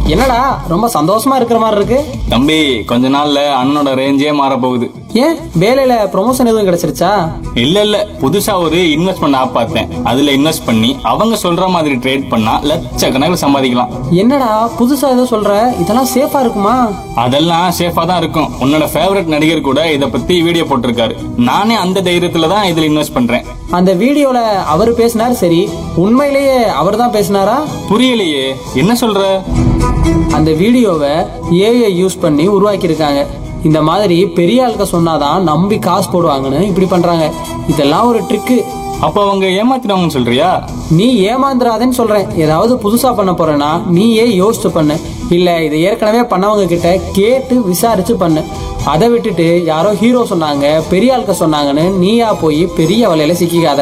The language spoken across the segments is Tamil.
என்னடா ரொம்ப சந்தோஷமா இருக்கிற மாதிரி இருக்கு தம்பி கொஞ்ச நாள்ல அண்ணனோட ரேஞ்சே மாற போகுது ஏன் வேலையில ப்ரொமோஷன் எதுவும் கிடைச்சிருச்சா இல்ல இல்ல புதுசா ஒரு இன்வெஸ்ட்மெண்ட் ஆப் பார்த்தேன் அதுல இன்வெஸ்ட் பண்ணி அவங்க சொல்ற மாதிரி ட்ரேட் பண்ணா லட்சக்கணக்கில் சம்பாதிக்கலாம் என்னடா புதுசா ஏதோ சொல்ற இதெல்லாம் சேஃபா இருக்குமா அதெல்லாம் சேஃபா தான் இருக்கும் உன்னோட ஃபேவரட் நடிகர் கூட இத பத்தி வீடியோ போட்டிருக்காரு நானே அந்த தைரியத்துல தான் இதுல இன்வெஸ்ட் பண்றேன் அந்த வீடியோல அவர் பேசினார் சரி உண்மையிலேயே அவர் தான் பேசினாரா புரியலையே என்ன சொல்ற அந்த வீடியோவை ஏஐ யூஸ் பண்ணி உருவாக்கியிருக்காங்க இந்த மாதிரி பெரிய ஆளுக்க சொன்னாதான் நம்பி காசு போடுவாங்கன்னு இப்படி பண்றாங்க இதெல்லாம் ஒரு ட்ரிக்கு அப்ப அவங்க ஏமாத்தினவங்கன்னு சொல்றியா நீ ஏமாந்துடாதேன்னு சொல்றேன் ஏதாவது புதுசா பண்ண போறேன்னா நீயே யோசிச்சு பண்ணு இல்ல இதை ஏற்கனவே பண்ணவங்க கிட்ட கேட்டு விசாரிச்சு பண்ணு அதை விட்டுட்டு யாரோ ஹீரோ சொன்னாங்க பெரிய ஆளுக்க சொன்னாங்கன்னு நீயா போய் பெரிய வலையில சிக்கிக்காத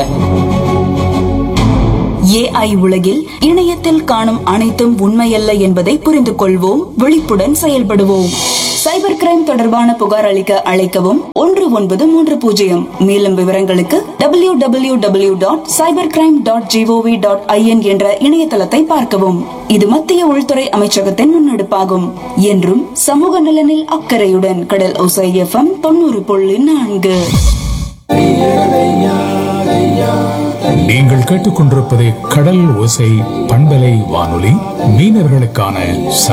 ஏஐ உலகில் இணையத்தில் காணும் அனைத்தும் உண்மையல்ல என்பதை புரிந்து கொள்வோம் விழிப்புடன் செயல்படுவோம் சைபர் கிரைம் தொடர்பான புகார் அளிக்க அழைக்கவும் ஒன்று ஒன்பது மூன்று பூஜ்ஜியம் மேலும் விவரங்களுக்கு W W W dot cyber crime dot G O V dot I N என்ற இணையதளத்தை பார்க்கவும் இது மத்திய உள்துறை அமைச்சகத்தின் முன்னெடுப்பாகும் என்றும் சமூக நலனில் அக்கறையுடன் கடல் ஒசை எஃப்எம் தொண்ணூறு புள்ளி நான்கு நீங்கள் கேட்டுக்கொண்டிருப்பது கடல் ஓசை பண்பலை வானொலி மீனவர்களுக்கான